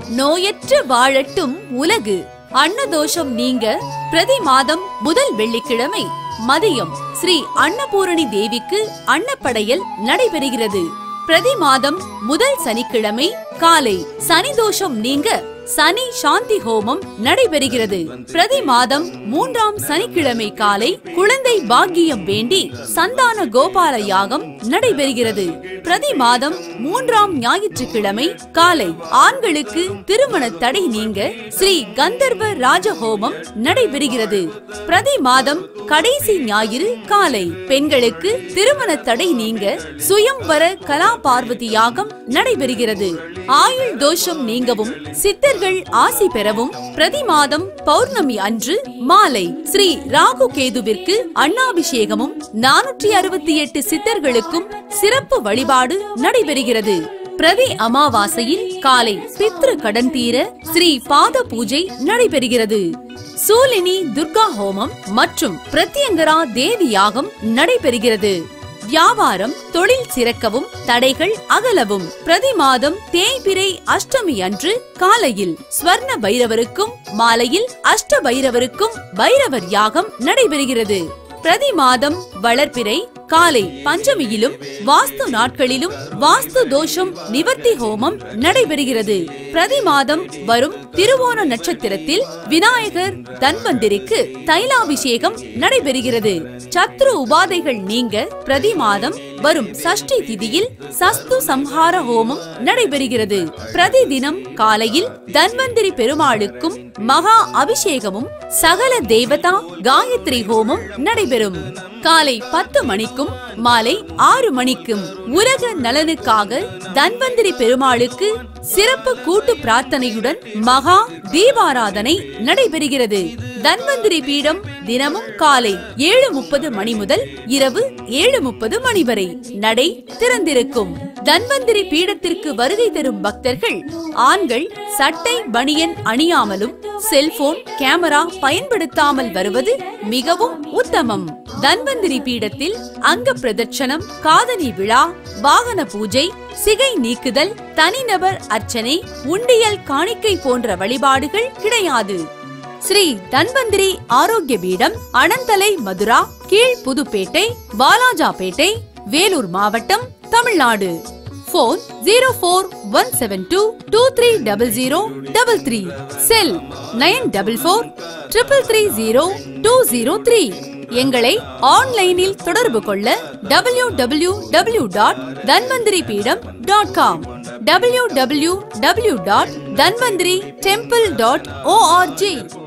நோயற்று வாழட்டும் உலகு அன்னதோஷம் நீங்க பிரதி மாதம் முதல் வெள்ளிக்கிழமை மதியம் ஸ்ரீ அன்னபூரணி தேவிக்கு அன்னப்படையல் நடைபெறுகிறது பிரதி மாதம் முதல் சனிக்கிழமை காலை சனி தோஷம் நீங்க சனி சாந்தி ஹோமம் நடைபெறுகிறது பிரதி மாதம் மூன்றாம் சனிக்கிழமை காலை குழந்தை பாக்கியம் வேண்டி சந்தான கோபால யாகம் நடைபெறுகிறது பிரதி மாதம் மூன்றாம் ஞாயிற்றுக்கிழமை காலை ஆண்களுக்கு திருமண தடை நீங்க ஸ்ரீ கந்தர்வ ராஜ ஹோமம் நடைபெறுகிறது பிரதி மாதம் கடைசி ஞாயிறு காலை பெண்களுக்கு திருமண தடை நீங்க சுயம்வர கலா பார்வதி யாகம் நடைபெறுகிறது ஆயுள் தோஷம் நீங்கவும் சித்தர்கள் ஆசி பெறவும் பிரதி மாதம் பௌர்ணமி அன்று மாலை ஸ்ரீ ராகு கேதுவிற்கு அண்ணாபிஷேகமும் நானூற்றி அறுபத்தி எட்டு சித்தர்களுக்கும் சிறப்பு வழிபாடு நடைபெறுகிறது பிரதி அமாவாசையில் காலை பித்ரு கடன் தீர ஸ்ரீ பாத பூஜை நடைபெறுகிறது சூலினி துர்கா ஹோமம் மற்றும் பிரத்யங்கரா தேவி யாகம் நடைபெறுகிறது வியாபாரம் தொழில் சிறக்கவும் தடைகள் அகலவும் பிரதி மாதம் தேய்பிரை அஷ்டமி அன்று காலையில் ஸ்வர்ண பைரவருக்கும் மாலையில் அஷ்ட பைரவருக்கும் பைரவர் யாகம் நடைபெறுகிறது பிரதி மாதம் வளர்பிறை காலை பஞ்சமியிலும் வாஸ்து நாட்களிலும் வாஸ்து தோஷம் நிவர்த்தி ஹோமம் நடைபெறுகிறது பிரதி மாதம் வரும் திருவோண நட்சத்திரத்தில் விநாயகர் தன்வந்திரிக்கு தைலாபிஷேகம் நடைபெறுகிறது சத்ரு உபாதைகள் நீங்க பிரதி மாதம் வரும் சஷ்டி திதியில் சஸ்து சம்ஹார ஹோமம் நடைபெறுகிறது பிரதி தினம் காலையில் தன்வந்திரி பெருமாளுக்கும் மகா அபிஷேகமும் சகல தேவதா காயத்ரி ஹோமம் நடைபெறும் காலை பத்து மணிக்கும் மாலை ஆறு மணிக்கும் உலக நலனுக்காக தன்வந்திரி பெருமாளுக்கு சிறப்பு கூட்டு பிரார்த்தனையுடன் மகா தீபாராதனை நடைபெறுகிறது தன்வந்திரி பீடம் தினமும் காலை ஏழு முப்பது மணி முதல் இரவு ஏழு முப்பது மணி வரை நடை திறந்திருக்கும் தன்வந்திரி பீடத்திற்கு வருகை தரும் பக்தர்கள் ஆண்கள் சட்டை பனியன் அணியாமலும் செல்போன் கேமரா பயன்படுத்தாமல் வருவது மிகவும் உத்தமம் தன்வந்திரி பீடத்தில் அங்க பிரதட்சணம் காதணி விழா வாகன பூஜை சிகை நீக்குதல் தனிநபர் அர்ச்சனை உண்டியல் காணிக்கை போன்ற வழிபாடுகள் கிடையாது ஸ்ரீ தன்வந்திரி ஆரோக்கிய பீடம் அனந்தலை மதுரா கீழ் புதுப்பேட்டை வாலாஜாபேட்டை வேலூர் மாவட்டம் Tamil Nadu phone zero four one seven two two three double zero double three cell nine double four triple three zero two zero three எங்களை ஆன்லைனில் தொடர்பு கொள்ள W W W dot Dhanvantri Peedam dot com W W W dot Dhanvantri temple dot O R G